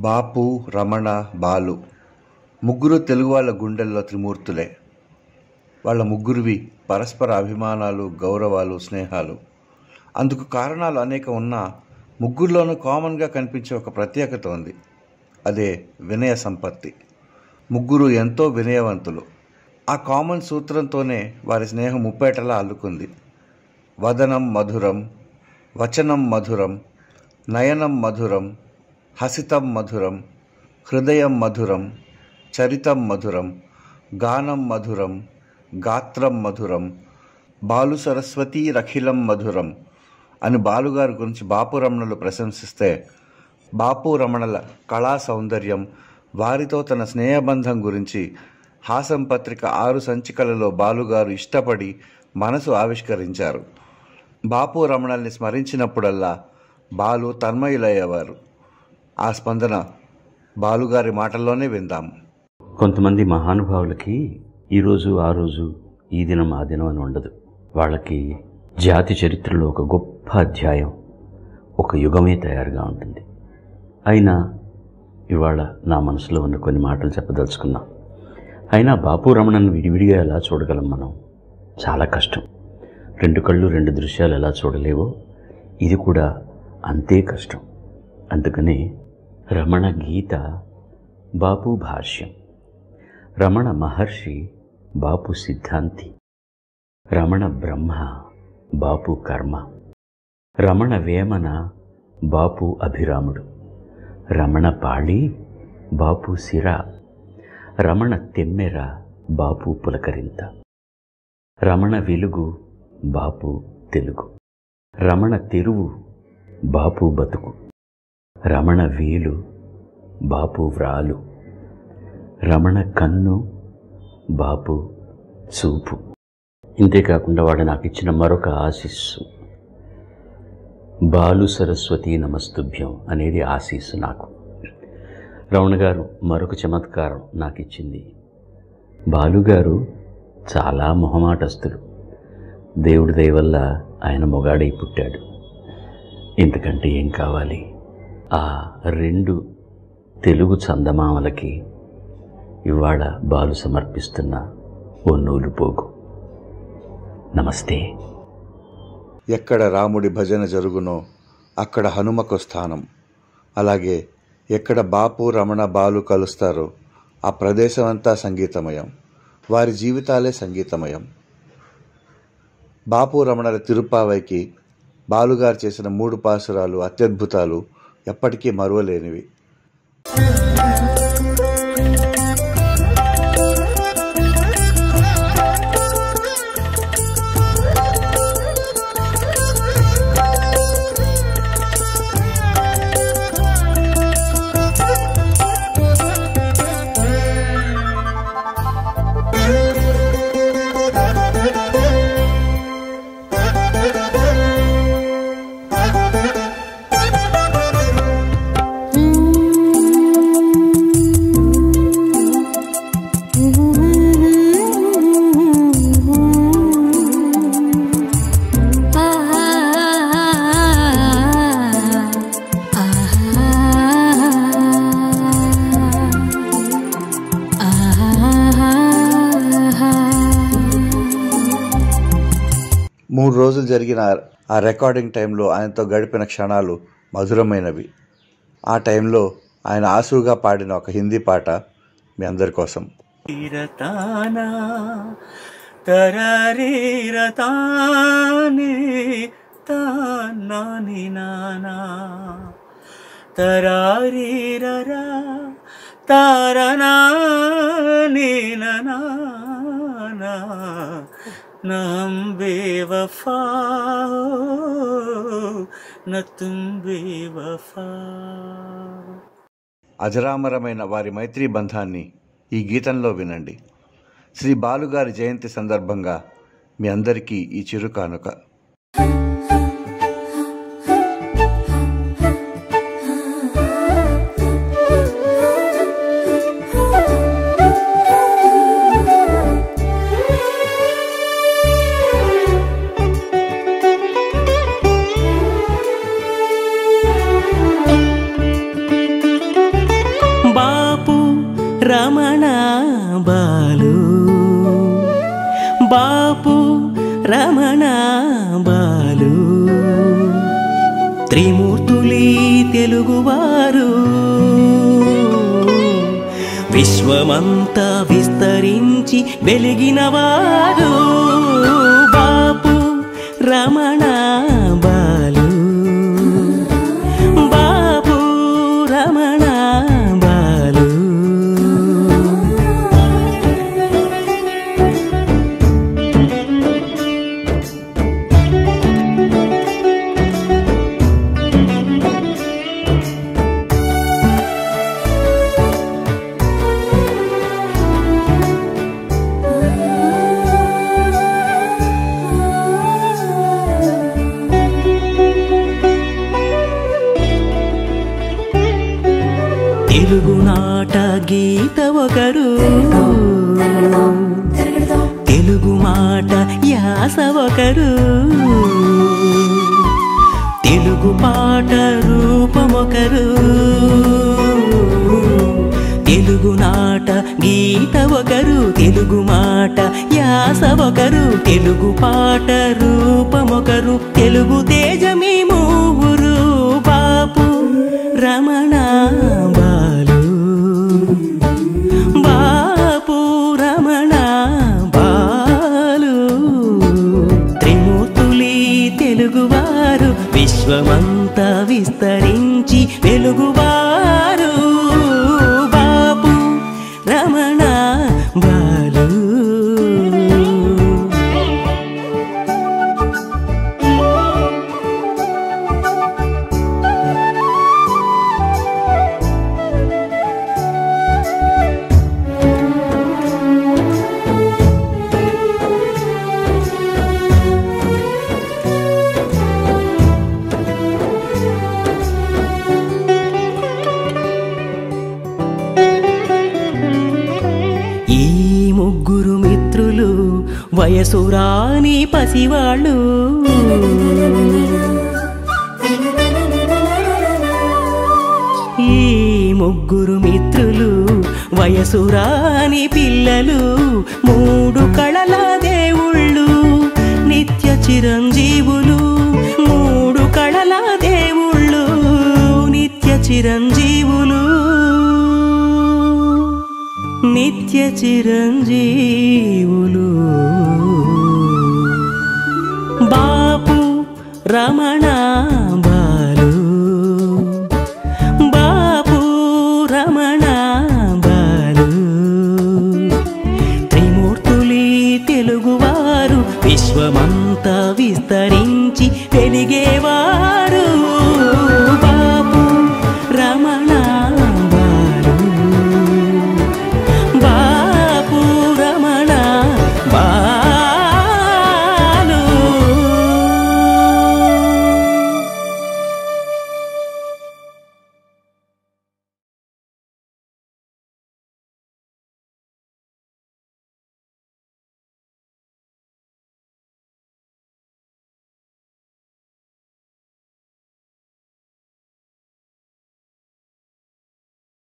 బాపు రమణ బాలు ముగ్గురు తెలుగు వాళ్ళ గుండెల్లో త్రిమూర్తులే వాళ్ళ ముగ్గురివి పరస్పర అభిమానాలు గౌరవాలు స్నేహాలు అందుకు కారణాలు అనేక ఉన్నా ముగ్గురులోనూ కామన్గా కనిపించే ఒక ప్రత్యేకత ఉంది అదే వినయ సంపత్తి ముగ్గురు ఎంతో వినయవంతులు ఆ కామన్ సూత్రంతోనే వారి స్నేహం ముప్పేటలా అల్లుకుంది వదనం మధురం వచనం మధురం నయనం మధురం హసితం మధురం హృదయం మధురం చరితం మధురం గానం మధురం గాత్రం మధురం బాలు సరస్వతి రఖిలం మధురం అని బాలుగారి గురించి బాపు రమణలు ప్రశంసిస్తే బాపు రమణల కళా సౌందర్యం వారితో తన స్నేహబంధం గురించి హాసం పత్రిక ఆరు సంచికలలో బాలుగారు ఇష్టపడి మనసు ఆవిష్కరించారు బాపు రమణల్ని స్మరించినప్పుడల్లా బాలు తన్మయులయ్యేవారు ఆ స్పందన బాలుగారి మాటల్లోనే విందాం కొంతమంది మహానుభావులకి ఈరోజు ఆ రోజు ఈ దినం ఆ దినం అని ఉండదు వాళ్ళకి జాతి చరిత్రలో ఒక గొప్ప అధ్యాయం ఒక యుగమే తయారుగా ఉంటుంది అయినా ఇవాళ నా మనసులో ఉన్న కొన్ని మాటలు చెప్పదలుచుకున్నా అయినా బాపు రమణను విడివిడిగా ఎలా చూడగలం మనం చాలా కష్టం రెండు కళ్ళు రెండు దృశ్యాలు ఎలా చూడలేవో ఇది కూడా అంతే కష్టం అందుకని రమణ గీత బాపు భాష్యం రమణ మహర్షి బాపు సిద్ధాంతి రమణ బ్రహ్మ బాపు కర్మ రమణ వేమన బాపు అభిరాముడు రమణ పాళి బాపు సిర రమణ తెమ్మెర బాపు పులకరింత రమణ వెలుగు బాపు తెలుగు రమణ తెరువు బాపు బతుకు రమణ వేలు బాపు వ్రాలు రమణ కన్ను బాపు చూపు ఇంతేకాకుండా వాడు నాకు ఇచ్చిన మరొక ఆశీస్సు బాలు సరస్వతి నమస్తుభ్యం అనేది ఆశీస్సు నాకు రమణ గారు మరొక చమత్కారం నాకు ఇచ్చింది బాలుగారు చాలా మొహమాటస్తులు దేవుడి దయ వల్ల ఆయన మొగాడై పుట్టాడు ఇంతకంటే ఏం కావాలి ఆ రెండు తెలుగు చందమామలకి ఇవాళ బాలు సమర్పిస్తున్న ఓ నూలు పోగు నమస్తే ఎక్కడ రాముడి భజన జరుగునో అక్కడ హనుమకు స్థానం అలాగే ఎక్కడ బాపు రమణ బాలు కలుస్తారో ఆ ప్రదేశం అంతా సంగీతమయం వారి జీవితాలే సంగీతమయం బాపు రమణల తిరుపావైకి బాలుగారు చేసిన మూడు పాసురాలు అత్యద్భుతాలు ఎప్పటికీ మరువలేనివి మూడు రోజులు జరిగిన ఆ రికార్డింగ్ టైంలో ఆయనతో గడిపిన క్షణాలు మధురమైనవి ఆ టైంలో ఆయన ఆసుగా పాడిన ఒక హిందీ పాట మీ అందరి కోసం రతానా తరరే రతానే తానాని నానా తరారి రరా తారనాని నానా నహం బేవఫా న తుమ్ బేవఫా అజరామరమైన వారి మైత్రీ బంధాన్ని ఈ గీతంలో వినండి శ్రీ బాలుగారి జయంతి సందర్భంగా మీ అందరికీ ఈ చిరు కానుక Thank you. త్రిమూర్తులీ తెలుగువారు విశ్వమంతా విస్తరించి వెలిగినవారు బాపు రమణ బాలు బాపు రమణ బాలు తెలుగునాట గీత ఒకరు తెలుగు మాట యాస ఒకరు తెలుగు పాట రూపమొకరు తెలుగు నాట గీత ఒకరు తెలుగు మాట యాస ఒకరు తెలుగు పాట రూపమొకరు తెలుగు తేజమీ మూవురు బాపు రమణ బాలు బాపు రమణ బాలు త్రిమూర్తులీ తెలుగువారు విశ్వమంతా విస్తరించి వెలుగువారు బాపు రమణ బాలు ఈ ముగ్గురు మిత్రులు వయసురాని పసివాళ్ళు ఈ ముగ్గురు మిత్రులు వయసురాని పిల్లలు మూడు కళల దేవుళ్ళు నిత్య చిరంజీవులు మూడు కళల దేవుళ్ళు నిత్య చిరంజీవులు నిత్య చిరంజీవులు బాపు రమణ బాలు బాపు రమణ బాలు త్రిమూర్తులీ తెలుగువారు విశ్వమంతా విస్తరించి వెలిగేవారు